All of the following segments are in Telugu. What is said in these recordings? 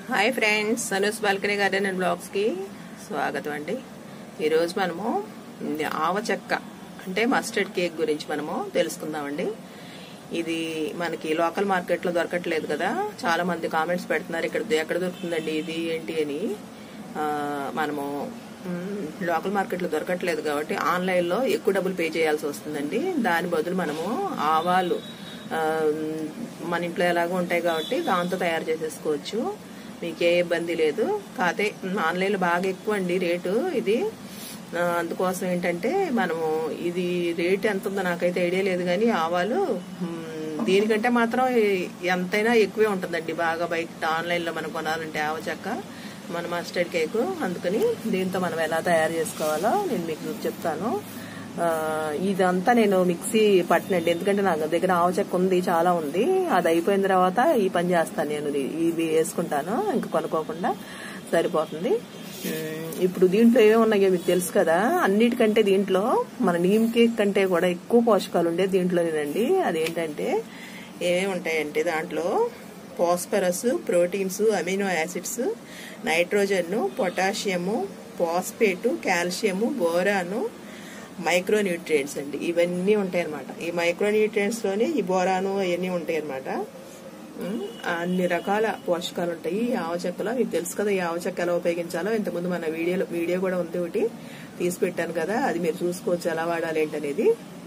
hi friends Sanu's balcony garden and బ్లాగ్స్కి స్వాగతం అండి ఈరోజు మనము ఇది ఆవ చెక్క అంటే మస్టర్డ్ కేక్ గురించి మనము తెలుసుకుందామండి ఇది మనకి లోకల్ మార్కెట్లో దొరకట్లేదు కదా చాలా మంది కామెంట్స్ పెడుతున్నారు ఇక్కడ ఎక్కడ దొరుకుతుందండి ఇది ఏంటి అని ఆ, మనము మ్, లోకల్ మార్కెట్లో దొరకట్లేదు కాబట్టి ఆన్లైన్లో ఎక్కువ డబ్బులు పే చేయాల్సి వస్తుందండి దాని బదులు మనము ఆవాలు ఆ, మన ఇంట్లో ఎలాగో ఉంటాయి కాబట్టి దాంతో తయారు చేసేసుకోవచ్చు మీకు ఏ ఇబ్బంది లేదు కాకపోతే ఆన్లైన్లో బాగా ఎక్కువ అండి రేటు ఇది ఆ, అందుకోసం ఏంటంటే మనము ఇది రేట్ ఎంత ఉందో నాకైతే ఐడియా లేదు కానీ ఆవాలు మ్, దీనికంటే మాత్రం ఎంతైనా ఎక్కువే ఉంటుందండి బాగా బయట ఆన్లైన్లో మనం కొనాలంటే ఆవ చెక్క మన మస్టర్డ్ కేక్ అందుకని దీంతో మనం ఎలా తయారు చేసుకోవాలో నేను మీకు చెప్తాను ఆ, ఇదంతా నేను మిక్సీ పట్టినండి ఎందుకంటే నాకు దగ్గర ఆవ చెక్క ఉంది చాలా ఉంది అది అయిపోయిన తర్వాత ఈ పని చేస్తాను నేను ఇది- ఇది వేసుకుంటాను ఇంక కొనుక్కోకుండా సరిపోతుంది ఉమ్, ఇప్పుడు దీంట్లో ఏమేమి ఉన్నాయో మీకు తెలుసు కదా అన్నిటికంటే దీంట్లో మన నీమ్ కేక్ కంటే కూడా ఎక్కువ పోషకాలు ఉండేది దీంట్లోనేనండి అదేంటంటే ఏమేమి ఉంటాయంటే దాంట్లో phosphorus proteins amino acids nitrogen potassium phosphate calcium boron micro nutrients అండి ఇవన్నీ ఉంటాయి అనమాట ఈ మైక్రో న్యూట్రియంట్స్ లోనే ఈ బోరాను అవన్నీ ఉంటాయి అనమాట అన్ని రకాల పోషకాలు ఉంటాయి ఈ ఆవ చెక్కలో మీకు తెలుసు కదా ఈ ఆవ చెక్క ఎలా ఉపయోగించాలో ఇంతకుముందు మన వీడియోలో వీడియో కూడా ఉంది ఒకటి తీసి పెట్టాను కదా అది మీరు చూసుకోవచ్చు ఎలా వాడాలి ఏంటనేది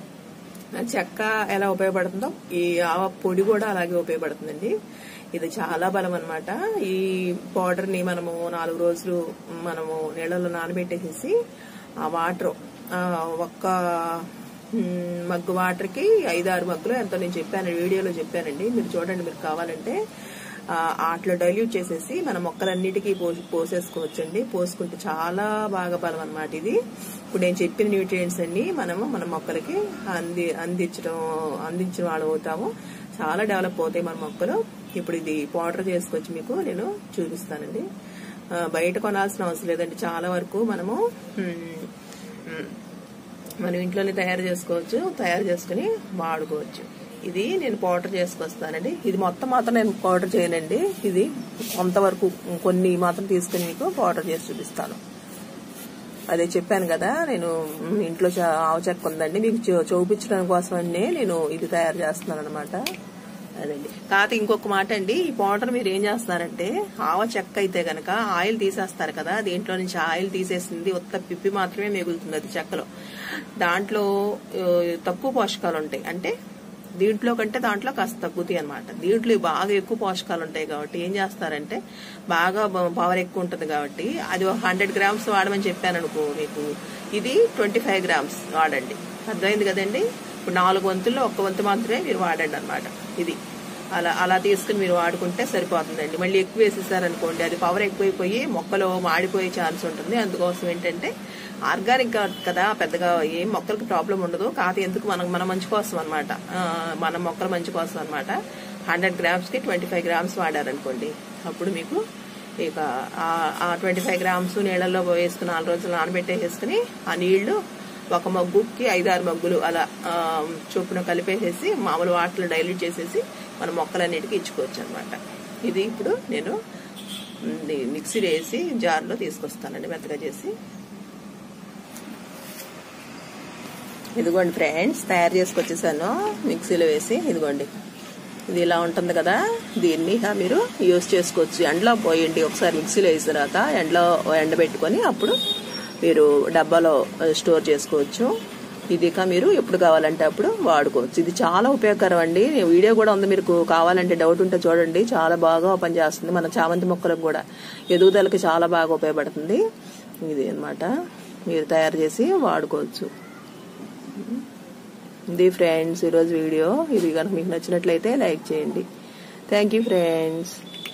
ఆ చెక్క ఎలా ఉపయోగపడుతుందో ఈ ఆవ పొడి కూడా అలాగే ఉపయోగపడుతుందండి ఇది చాలా బలం అన్నమాట ఈ పౌడర్ ని మనము నాలుగు రోజులు మనము నీళ్ళలో నానబెట్టేసేసి ఆ వాటర్ ఒక్క మ్, మగ్గు వాటర్ కి ఐదు ఆరు మగ్గులు ఎంతో నేను చెప్పాను వీడియోలో చెప్పానండి మీరు చూడండి మీరు కావాలంటే ఆ, అట్లా డైల్యూట్ చేసేసి మన మొక్కలన్నిటికీ పోసి పోసేసుకోవచ్చండి పోసుకుంటే చాలా బాగా బలం అన్నమాట ఇది ఇప్పుడు నేను చెప్పిన న్యూట్రియంట్స్ అన్ని మనము మన మొక్కలకి అంది అందించడం అందించిన వాళ్ళు అవుతాము చాలా డెవలప్ అవుతాయి మన మొక్కలు ఇప్పుడు ఇది పౌడర్ చేసుకొచ్చి మీకు నేను చూపిస్తానండి ఆ, బయట కొనాల్సిన అవసరం లేదండి చాలా వరకు మనము మ్, మ్, మనం ఇంట్లోనే తయారు చేసుకోవచ్చు తయారు చేసుకుని వాడుకోవచ్చు ఇది నేను పౌడర్ చేసుకొస్తానండి ఇది మొత్తం మాత్రం నేను పౌడర్ చేయనండి ఇది కొంతవరకు కొన్ని మాత్రం తీసుకుని మీకు పౌడర్ చేసి చూపిస్తాను అదే చెప్పాను కదా నేను మ్, ఇంట్లో చా- ఆవు చెక్క ఉందండి మీకు చూ- చూపించడం కోసమనే నేను ఇది తయారు చేస్తున్నాను అనమాట అదండి కాకపోతే ఇంకొక మాట అండి ఈ పౌడర్ మీరు ఏం చేస్తున్నారంటే ఆవ చెక్క అయితే గనక ఆయిల్ తీసేస్తారు కదా దీంట్లో నుంచి ఆయిల్ తీసేసింది ఉత్త పిప్పి మాత్రమే మిగులుతుంది అది చెక్కలో దాంట్లో ఆ, తక్కువ పోషకాలు ఉంటాయి అంటే దీంట్లో కంటే దాంట్లో కాస్త తగ్గుతాయి అనమాట దీంట్లో బాగా ఎక్కువ పోషకాలు ఉంటాయి కాబట్టి ఏం చేస్తారంటే బాగా పవర్ ఎక్కువ ఉంటుంది కాబట్టి అది ఒక హండ్రెడ్ గ్రామ్స్ వాడమని చెప్పాను అనుకో మీకు ఇది ట్వంటీ ఫైవ్ గ్రామ్స్ వాడండి అర్థమైంది కదండి ఇప్పుడు నాలుగు వంతుల్లో ఒక్క వంతు మాత్రమే మీరు వాడండి అనమాట ఇది అలా అలా తీసుకుని మీరు వాడుకుంటే సరిపోతుందండి మళ్ళీ ఎక్కువ వేసేసారనుకోండి అది పవర్ ఎక్కువైపోయి మొక్కలు మాడిపోయే ఛాన్స్ ఉంటుంది అందుకోసం ఏంటంటే ఆర్గానిక్ కదా పెద్దగా ఏం మొక్కలకు ప్రాబ్లం ఉండదు కాకపోతే ఎందుకు మనం మన మంచి కోసం అనమాట మన మొక్కల మంచి కోసం అనమాట హండ్రెడ్ గ్రామ్స్ కి ట్వంటీ ఫైవ్ గ్రామ్స్ వాడారనుకోండి అప్పుడు మీకు ఇక ఆ ట్వంటీ ఫైవ్ గ్రామ్స్ నీళ్ళల్లో వేసుకుని నాలుగు రోజులు నానబెట్టేసుకుని ఆ నీళ్లు ఒక మగ్గుకి ఐదారు మగ్గులు అలా ఆ, చొప్పున కలిపేసేసి మామూలు వాటర్లో డైల్యూట్ చేసేసి మన మొక్కలన్నిటికీ ఇచ్చుకోవచ్చు అనమాట ఇది ఇప్పుడు నేను ఇది మిక్సీ వేసి జార్లో తీసుకొస్తానండి మెత్తగా చేసి ఇదిగోండి ఫ్రెండ్స్ తయారు చేసుకొచ్చేసాను మిక్సీలో వేసి ఇదిగోండి ఇది ఇలా ఉంటుంది కదా దీన్ని ఇక మీరు యూస్ చేసుకోవచ్చు ఎండలో పోయండి ఒకసారి మిక్సీలో వేసిన తర్వాత ఎండలో ఎండబెట్టుకొని అప్పుడు మీరు డబ్బాలో స్టోర్ చేసుకోవచ్చు ఇది ఇక మీరు ఎప్పుడు కావాలంటే అప్పుడు వాడుకోవచ్చు ఇది చాలా ఉపయోగకరం అండి వీడియో కూడా ఉంది మీకు కావాలంటే డౌట్ ఉంటే చూడండి చాలా బాగా పనిచేస్తుంది మన చామంతి మొక్కలకు కూడా ఎదుగుదలకి చాలా బాగా ఉపయోగపడుతుంది ఇది అన్నమాట మీరు తయారు చేసి వాడుకోవచ్చు ఇది ఫ్రెండ్స్ ఈరోజు వీడియో ఇది కనుక మీకు నచ్చినట్లయితే లైక్ చేయండి థ్యాంక్ యూ ఫ్రెండ్స్